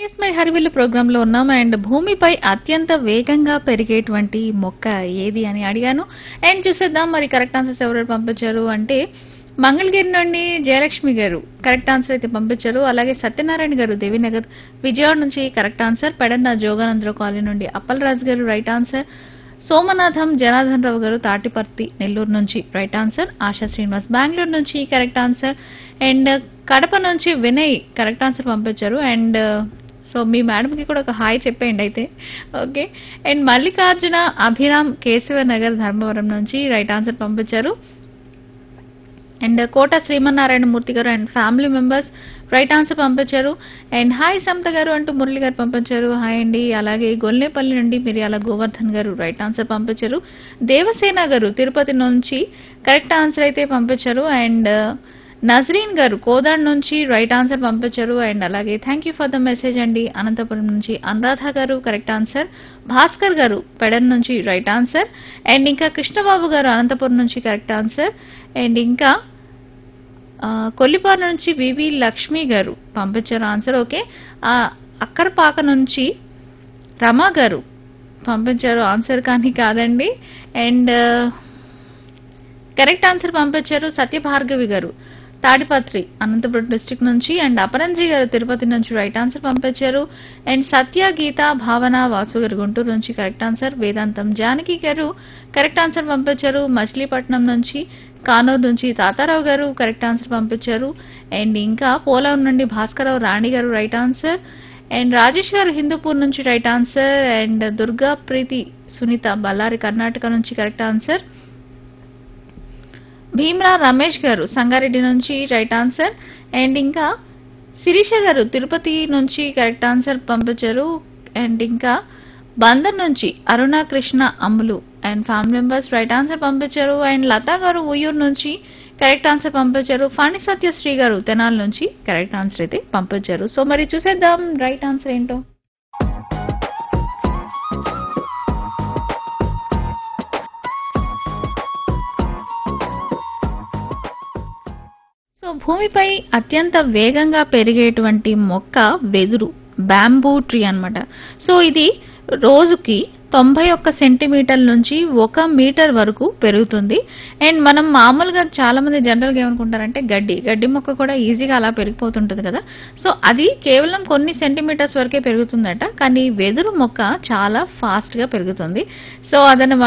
yes my హరివిల్లు programme లో ఉన్నాం అండ్ భూమిపై అత్యంత వేగంగా పెరిగేటువంటి మొక్క ఏది అని అడిగాను అండ్ చూసేద్దాం మరి కరెక్ట్ ఆన్సర్స్ ఎవరు పంపించారు అంటే మంగళగిరి నుండి జయలక్ష్మి గారు కరెక్ట్ ఆన్సర్ అయితే పంపించారు అలాగే సత్యనారాయణ గారు దేవినగర్ విజయవాడ నుంచి కరెక్ట్ ఆన్సర్ పెడన్న జోగానందరావు కాలనీ నుండి అప్పలరాజు గారు రైట్ ఆన్సర్ సోమనాథం జనార్దన్ రావు గారు తాటిపర్తి నెల్లూరు నుంచి రైట్ ఆన్సర్ ఆశా శ్రీనివాస్ బెంగళూరు నుంచి కరెక్ట్ ఆన్సర్ అండ్ కడప నుంచి వినయ్ కరెక్ట్ ఆన్సర్ పంపించారు అండ్ సో మీ మేడం కి కూడా ఒక హాయ్ చెప్పేయండి అయితే ఓకే అండ్ మల్లికార్జున అభిరామ్ కేశవ నగర్ ధర్మవరం నుంచి రైట్ ఆన్సర్ పంపించారు అండ్ కోట శ్రీమన్నారాయణ మూర్తి గారు and family members right answer పంపించారు అండ్ హాయ్ సమత గారు అంటూ మురళి గారు పంపించారు హాయ్ అండి అలాగే గొల్లేపల్లి నుండి మిరియాల గోవర్ధన్ గారు రైట్ ఆన్సర్ పంపించారు దేవసేన గారు తిరుపతి నుంచి కరెక్ట్ ఆన్సర్ అయితే పంపించారు అండ్ నజరీన్ గారు కోదాడ్ నుంచి రైట్ ఆన్సర్ పంపించారు అండ్ అలాగే thank you for the message అండి అనంతపురం నుంచి అనురాధ గారు కరెక్ట్ ఆన్సర్ భాస్కర్ గారు పెడన్ నుంచి రైట్ ఆన్సర్ అండ్ ఇంకా కృష్ణబాబు గారు అనంతపురం నుంచి కరెక్ట్ ఆన్సర్ అండ్ ఇంకా ఆ, కొల్లిపారు నుంచి వివి లక్ష్మి గారు పంపించారు ఆన్సర్ ఓకే ఆ, అక్కరపాక నుంచి రమా గారు పంపించారు ఆన్సర్ కానీ కాదండి అండ్ కరెక్ట్ ఆన్సర్ పంపించారు సత్యభార్గవి గారు తాడిపత్రి అనంతపురం డిస్ట్రిక్ట్ నుంచి అండ్ అపరంజి గారు తిరుపతి నుంచి రైట్ ఆన్సర్ పంపించారు అండ్ సత్య గీత భావన వాసు గారు గుంటూరు నుంచి కరెక్ట్ ఆన్సర్ వేదాంతం జానకి గారు కరెక్ట్ ఆన్సర్ పంపించారు మచిలీపట్నం నుంచి కానూరు నుంచి తాతారావు గారు కరెక్ట్ ఆన్సర్ పంపించారు అండ్ ఇంకా పోలవరం నుండి భాస్కరరావు రాణి గారు రైట్ ఆన్సర్ అండ్ రాజేష్ గారు హిందూపూర్ నుంచి right answer and Durga Preethi Sunitha Ballari Karnataka నుంచి కరెక్ట్ ఆన్సర్ భీమ్రా రమేష్ గారు సంగారెడ్డి నుంచి రైట్ ఆన్సర్ అండ్ ఇంకా శిరీష గారు తిరుపతి నుంచి కరెక్ట్ ఆన్సర్ పంపించారు అండ్ ఇంకా బందర్ నుంచి Aruna Krishna Ammulu and family members right answer పంపించారు అండ్ లతా గారు ఉయ్యూరు నుంచి కరెక్ట్ ఆన్సర్ పంపించారు ఫణి సత్యశ్రీ గారు తెనాల నుంచి కరెక్ట్ ఆన్సర్ అయితే పంపించారు సో మరి చూసేద్దాం రైట్ ఆన్సర్ ఏంటో సో భూమిపై అత్యంత వేగంగా పెరిగేటువంటి మొక్క వెదురు బ్యాంబూ ట్రీ అన్నమాట సో ఇది రోజుకి తొంభై ఒక్క సెంటీమీటర్ల నుంచి ఒక మీటర్ వరకు పెరుగుతుంది అండ్ మనం మామూలుగా చాలా మంది జనరల్గా ఏమనుకుంటారంటే గడ్డి గడ్డి మొక్క కూడా ఈజీగా అలా పెరిగిపోతుంటుంది కదా సో అది కేవలం కొన్ని సెంటీమీటర్స్ వరకే పెరుగుతుందట కానీ వెదురు మొక్క చాలా ఫాస్ట్ గా పెరుగుతుంది సో అదనమాట